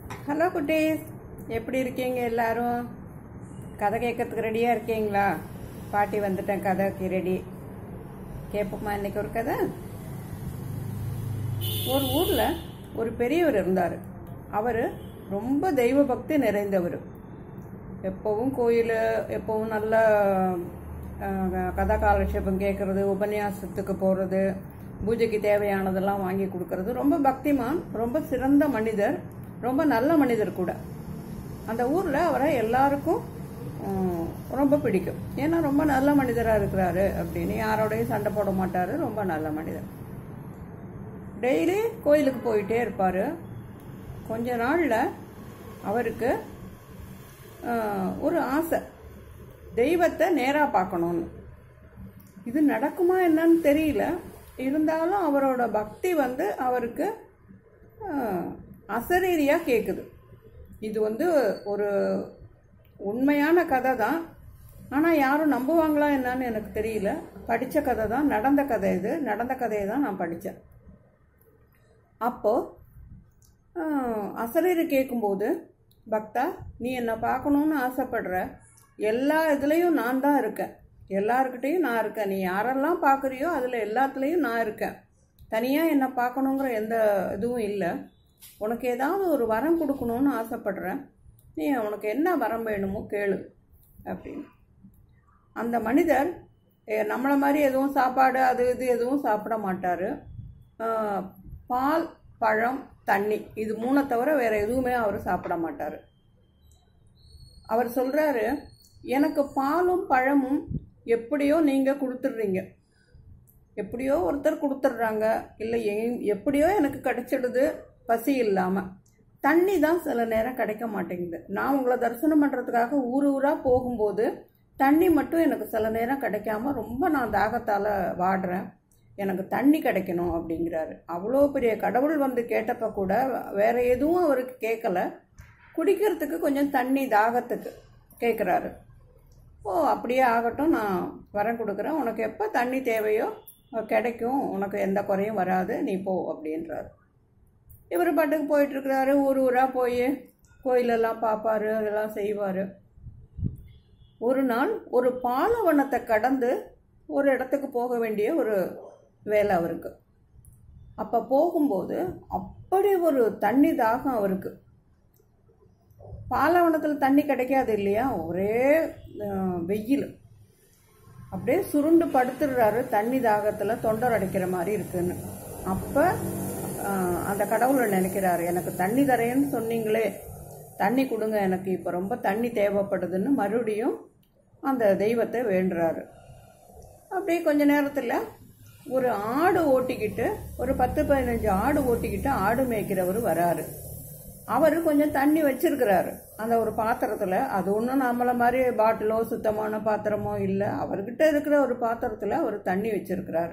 hello குட்டீஸ் எப்படி இருக்கீங்க எல்லாரும் கதை கேட்கறதுக்கு ரெடியாக இருக்கீங்களா பாட்டி வந்துட்டேன் கதைக்கு ரெடி கேட்போமா இன்னைக்கு ஒரு கதை ஒரு ஊரில் ஒரு பெரியவர் இருந்தார் அவர் ரொம்ப தெய்வ பக்தி நிறைந்தவர் எப்போவும் கோயில் எப்போவும் நல்ல அஹ், கதா காலட்சேபம் கேட்கறது உபன்யாசத்துக்கு போகிறது பூஜைக்கு தேவையானதெல்லாம் வாங்கி கொடுக்கறது ரொம்ப பக்திமான் ரொம்ப சிறந்த மனிதர் ரொம்ப நல்ல மனிதர் கூட அந்த ஊரில் அவரை எல்லாருக்கும் உம், ரொம்ப பிடிக்கும் ஏன்னா ரொம்ப நல்ல மனிதராக இருக்கிறாரு அப்படின்னு யாரோடையும் சண்டை போட மாட்டார் ரொம்ப நல்ல மனிதர் டெய்லி கோயிலுக்கு போயிட்டே இருப்பார் கொஞ்ச நாளில் அவருக்கு ஆஹ், ஒரு ஆசை தெய்வத்தை நேராக பார்க்கணும்னு இது நடக்குமா என்னன்னு தெரியல இருந்தாலும் அவரோட பக்தி வந்து அவருக்கு ஆஹ், அசரீரியாக கேட்குது இது வந்து ஒரு உண்மையான கதை தான் ஆனால் யாரும் நம்புவாங்களா என்னன்னு எனக்கு தெரியல படித்த கதை தான் நடந்த கதை இது நடந்த கதையை தான் நான் படித்தேன் அப்போது அசரீரி கேட்கும்போது பக்தா நீ என்னை பார்க்கணுன்னு ஆசைப்படுற எல்லா இதுலேயும் நான் தான் இருக்கேன் எல்லாருக்கிட்டேயும் நான் இருக்கேன் நீ யாரெல்லாம் பார்க்குறியோ அதில் எல்லாத்துலேயும் நான் இருக்கேன் தனியாக என்னை பார்க்கணுங்கிற எந்த இதுவும் இல்லை உனக்கு ஏதாவது ஒரு வரம் கொடுக்கணும்னு ஆசைப்படுறேன் நீ உனக்கு என்ன வரம் வேணுமோ கேளு அப்படின்னு அந்த மனிதர் எ, நம்மளை மாதிரி எதுவும் சாப்பாடு அது இது எதுவும் சாப்பிட மாட்டார் பால் பழம் தண்ணி இது மூணை தவிர வேற எதுவுமே அவர் சாப்பிட மாட்டார் அவர் சொல்றாரு எனக்கு பாலும் பழமும் எப்படியோ நீங்கள் கொடுத்துட்றீங்க எப்படியோ ஒருத்தர் கொடுத்துட்றாங்க இல்லை எ- எப்படியோ எனக்கு கிடைச்சிடுது பசி இல்லாமல் தண்ணி தான் சில நேரம் கிடைக்க மாட்டேங்குது நான் உங்களை தரிசனம் பண்ணுறதுக்காக ஊர் ஊராக போகும்போது தண்ணி மட்டும் எனக்கு சில நேரம் கிடைக்காம ரொம்ப நான் தாகத்தால் வாடுறேன் எனக்கு தண்ணி கிடைக்கணும் அப்படிங்கிறாரு அவ்வளோ பெரிய கடவுள் வந்து கேட்டப்ப கூட வேற எதுவும் அவருக்கு கேட்கல குடிக்கிறதுக்கு கொஞ்சம் தண்ணி தாகத்துக்கு கேட்குறாரு ஓ அப்படியே ஆகட்டும் நான் வரம் கொடுக்குறேன் உனக்கு எப்போ தண்ணி தேவையோ அஹ் கிடைக்கும் உனக்கு எந்த குறையும் வராது நீ போ அப்படின்றாரு இவர் பாட்டுக்கு போயிட்டு இருக்கிறாரு ஊர் ஊராக போய் கோயிலெல்லாம் பார்ப்பாரு அதெல்லாம் செய்வார் ஒரு நாள் ஒரு பாலவனத்தை கடந்து ஒரு இடத்துக்கு போக வேண்டிய ஒரு வேலை அவருக்கு அப்போ போகும்போது அப்படி ஒரு தண்ணி தாகம் அவருக்கு பாலவனத்தில் தண்ணி கிடைக்காது இல்லையா ஒரே அஹ், வெயில் அப்படியே சுருண்டு படுத்துடுறாரு தண்ணி தாகத்தில் தொண்டர் அடைக்கிற மாதிரி இருக்குன்னு அப்போ அந்த கடவுளை நினைக்கிறாரு எனக்கு தண்ணி தரேன்னு சொன்னீங்களே தண்ணி கொடுங்க எனக்கு இப்போ ரொம்ப தண்ணி தேவைப்படுதுன்னு மறுபடியும் அந்த தெய்வத்தை வேண்டுறாரு அப்படியே கொஞ்ச நேரத்தில் ஒரு ஆடு ஓட்டிக்கிட்டு ஒரு பத்து பதினஞ்சு ஆடு ஓட்டிக்கிட்டு ஆடு மேய்க்கிறவர் வராரு அவர் கொஞ்சம் தண்ணி வச்சிருக்கிறாரு அந்த ஒரு பாத்திரத்தில் அது ஒன்றும் நம்மளை மாதிரி பாட்டிலோ சுத்தமான பாத்திரமோ இல்லை அவர்கிட்ட இருக்கிற ஒரு பாத்திரத்தில் அவர் தண்ணி வச்சிருக்கிறாரு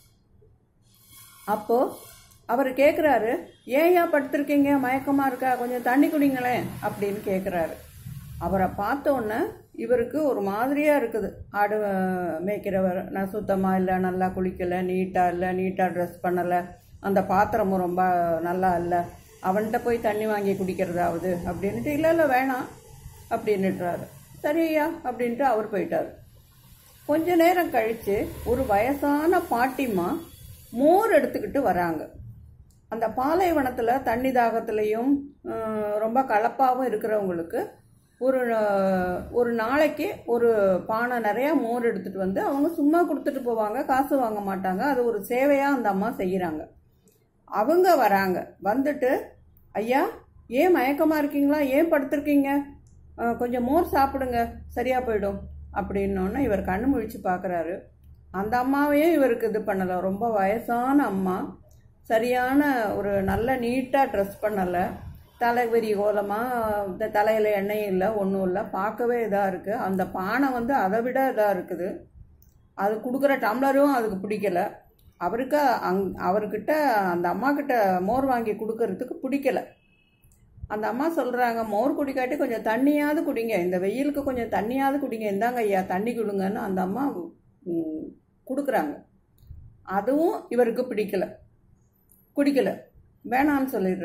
அப்போ அவர் கேட்குறாரு ஏன் ஏன் படுத்திருக்கீங்க மயக்கமாக இருக்கா கொஞ்சம் தண்ணி குடிங்களேன் அப்படின்னு கேட்குறாரு அவரை பார்த்த உடனே இவருக்கு ஒரு மாதிரியாக இருக்குது ஆடு அஹ், மேய்க்கிறவர் நான் சுத்தமாக இல்லை நல்லா குளிக்கலை நீட்டாக இல்லை நீட்டாக ட்ரெஸ் பண்ணலை அந்த பாத்திரமும் ரொம்ப நல்லா இல்லை அவன்கிட்ட போய் தண்ணி வாங்கி குடிக்கிறதாவது அப்படின்ட்டு இல்லை இல்லை வேணாம் அப்படின்னுட்றாரு சரி ஐயா அப்படின்ட்டு அவர் போயிட்டார் கொஞ்ச நேரம் கழித்து ஒரு வயசான பாட்டிம்மா மோர் எடுத்துக்கிட்டு வராங்க அந்த பாலைவனத்தில் தண்ணி தாகத்துலேயும் ரொம்ப கலப்பாகவும் இருக்கிறவங்களுக்கு ஒரு அஹ், ஒரு நாளைக்கு ஒரு பானை நிறையா மோர் எடுத்துகிட்டு வந்து அவங்க சும்மா கொடுத்துட்டு போவாங்க காசு வாங்க மாட்டாங்க அது ஒரு சேவையாக அந்த அம்மா செய்கிறாங்க அவங்க வராங்க வந்துட்டு ஐயா ஏன் மயக்கமாக இருக்கீங்களா ஏன் படுத்திருக்கீங்க அஹ், கொஞ்சம் மோர் சாப்பிடுங்க சரியா போயிடும் அப்படின்னோடனே இவர் கண்ணு முழிச்சு பார்க்குறாரு அந்த அம்மாவையும் இவருக்கு இது பண்ணலை ரொம்ப வயசான அம்மா சரியான ஒரு நல்ல நீட்டாக ட்ரெஸ் பண்ணலை தலைவரி கோலமாக இந்த தலையில் எண்ணெயும் இல்லை ஒன்றும் இல்லை பார்க்கவே இதாக இருக்குது அந்த பானை வந்து அதை விட இதாக இருக்குது அது கொடுக்குற டம்ளரும் அதுக்கு பிடிக்கல அவருக்கு அங் அவர்கிட்ட அந்த அம்மா கிட்ட மோர் வாங்கி கொடுக்கறதுக்கு பிடிக்கல அந்த அம்மா சொல்கிறாங்க மோர் குடிக்காட்டி கொஞ்சம் தண்ணியாவது குடிங்க இந்த வெயிலுக்கு கொஞ்சம் தண்ணியாவது குடிங்க இந்தாங்க ஐயா தண்ணி கொடுங்கன்னு அந்த அம்மா ம், கொடுக்குறாங்க அதுவும் இவருக்கு பிடிக்கல குடிக்கல வேணான்னு சொல்லிடுறாரு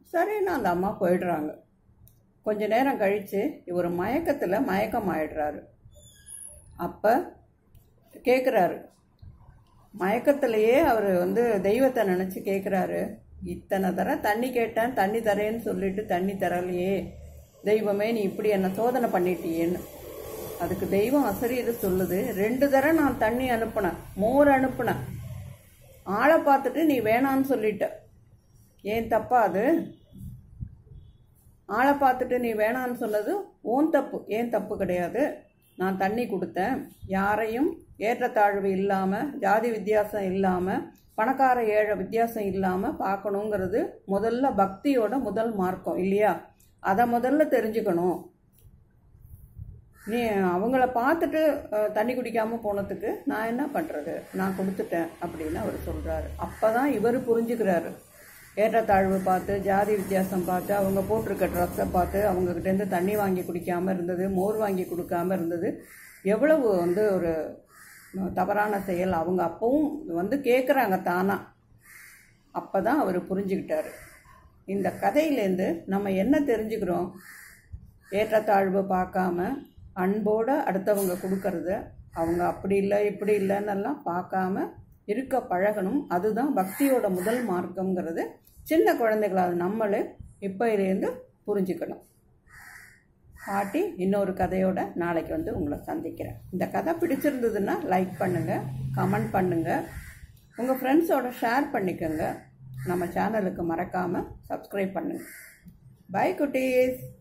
சரின்னு அந்த அம்மா போயிடுறாங்க கொஞ்ச நேரம் கழித்து இவர் மயக்கத்தில் மயக்கம் ஆயிடுறாரு அப்போ கேட்குறாரு மயக்கத்திலேயே அவர் வந்து தெய்வத்தை நினச்சி கேட்குறாரு இத்தனை தர தண்ணி கேட்டேன் தண்ணி தரேன்னு சொல்லிட்டு தண்ணி தரலையே தெய்வமே நீ இப்படி என்னை சோதனை பண்ணிட்டியேன்னு அதுக்கு தெய்வம் அசரீது சொல்லுது ரெண்டு தடவை நான் தண்ணி அனுப்புனேன் மோர் அனுப்புனேன் ஆளை பார்த்துட்டு நீ வேணான்னு சொல்லிட்ட ஏன் தப்பா அது ஆளை பார்த்துட்டு நீ வேணான்னு சொன்னது ஓன் தப்பு ஏன் தப்பு கிடையாது நான் தண்ணி கொடுத்தேன் யாரையும் ஏற்றத்தாழ்வு இல்லாமல் ஜாதி வித்தியாசம் இல்லாமல் பணக்கார ஏழை வித்தியாசம் இல்லாமல் பார்க்கணுங்கிறது முதல்ல பக்தியோட முதல் மார்க்கம் இல்லையா அதை முதல்ல தெரிஞ்சுக்கணும் நீ அவங்கள பார்த்துட்டு அஹ், தண்ணி குடிக்காமல் போனதுக்கு நான் என்ன பண்ணுறது நான் கொடுத்துட்டேன் அப்படின்னு அவர் சொல்கிறாரு அப்போ தான் இவர் புரிஞ்சுக்கிறாரு ஏற்றத்தாழ்வு பார்த்து ஜாதி வித்தியாசம் பார்த்து அவங்க போட்டிருக்க ட்ரெஸ்ஸை பார்த்து அவங்கக்கிட்டேருந்து தண்ணி வாங்கி குடிக்காமல் இருந்தது மோர் வாங்கி கொடுக்காம இருந்தது எவ்வளவு வந்து ஒரு அஹ், தவறான செயல் அவங்க அப்பவும் வந்து கேட்குறாங்க தானாக அப்போ தான் அவர் புரிஞ்சுக்கிட்டாரு இந்த கதையிலேருந்து நம்ம என்ன தெரிஞ்சுக்கிறோம் ஏற்றத்தாழ்வு பார்க்காம அன்போட அடுத்தவங்க கொடுக்கறத அவங்க அப்படி இல்லை இப்படி இல்லைன்னெல்லாம் பார்க்காம இருக்க பழகணும் அதுதான் பக்தியோட முதல் மார்க்கம்ங்கிறது சின்ன குழந்தைகளால் நம்மளே இப்போலேருந்து புரிஞ்சுக்கணும் பாட்டி இன்னொரு கதையோட நாளைக்கு வந்து உங்களை சந்திக்கிறேன் இந்த கதை பிடிச்சிருந்ததுன்னா லைக் பண்ணுங்கள் கமெண்ட் பண்ணுங்கள் உங்கள் ஃப்ரெண்ட்ஸோட ஷேர் பண்ணிக்கோங்க நம்ம சேனலுக்கு மறக்காமல் சப்ஸ்கிரைப் பண்ணுங்கள் பை குட்டீஸ்